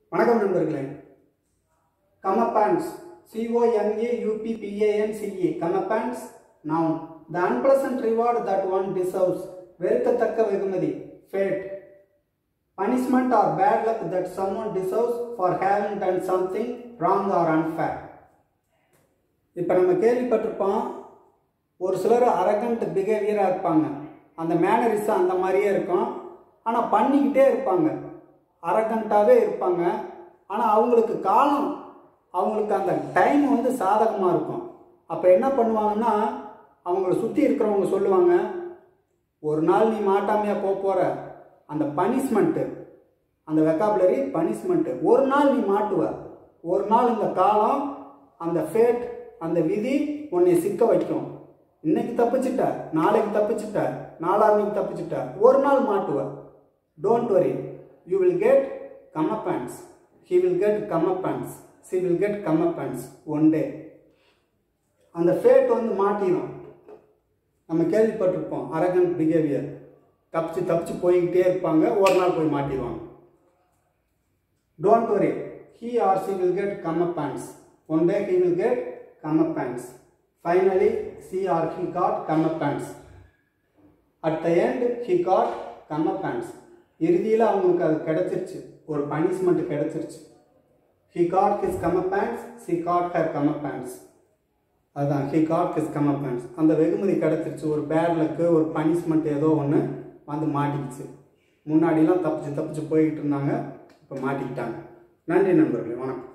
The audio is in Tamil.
வணக்கம் நண்பர்களே கமப்பான்ஸ் சிஓஎம்ஏ யூபிபிஏஎன்சிஇ கமப்பான்ஸ் noun the unpleasant reward that one deserves வெறுக்கத்தக்க வெகுமதி fat punishment R bad luck that some one deserves for having done something wrong or unfair இப்போ நம்ம கேள்விப்பட்டிருப்போம் ஒரு சிலர் அரகண்ட் பிஹேவியராக இருப்பாங்க அந்த மேனரிஸ் அந்த மாதிரியே இருக்கும் ஆனால் பண்ணிக்கிட்டே இருப்பாங்க அரகண்ட்டாகவே இருப்பாங்க ஆனால் அவங்களுக்கு காலம் அவங்களுக்கு அந்த டைம் வந்து சாதகமாக இருக்கும் அப்போ என்ன பண்ணுவாங்கன்னா அவங்கள சுற்றி இருக்கிறவங்க சொல்லுவாங்க ஒரு நாள் நீ மாட்டாமையாக போக போகிற அந்த பனிஷ்மெண்ட்டு அந்த வெக்காபுலரி பனிஷ்மெண்ட்டு ஒரு நாள் நீ மாட்டுவ ஒரு நாள் இந்த காலம் அந்த ஃபேட் அந்த விதி உன்னை சிக்க வைக்கும் இன்னைக்கு தப்பிச்சிட்ட நாளைக்கு தப்பிச்சிட்ட நாளான்னைக்கு தப்பிச்சிட்ட ஒரு நாள் மாட்டுவ don't worry you will get comeuppance he will get comeuppance she will get comeuppance one day அந்த ஃபேட் வந்து மாட்டிடும் நம்ம கேள்விப்பட்டிருப்போம் அரகன் பிஹேவியர் தப்பிச்சு தப்பிச்சு போய்கிட்டே இருப்பாங்க ஒரு நாள் போய் மாட்டிடுவாங்க don't worry he or she will get comeuppance one day he will get comeuppance finally she or he got comeuppance at the end he got comeuppance இறுதியில் அவங்களுக்கு அது கிடைச்சிருச்சு ஒரு பனிஷ்மெண்ட் கிடைச்சிருச்சு he got his comeuppance she got her comeuppance அதுதான் he got his comeuppance அந்த வெகுமதி கிடைச்சிருச்சு ஒரு பேட் லக்கு ஒரு பனிஷ்மெண்ட் ஏதோ ஒன்று வந்து மாட்டிக்கிச்சு முன்னாடிலாம் தப்பிச்சு தப்பிச்சு போய்கிட்டு இருந்தாங்க இப்போ மாட்டிக்கிட்டாங்க நன்றி நண்பர்களே வணக்கம்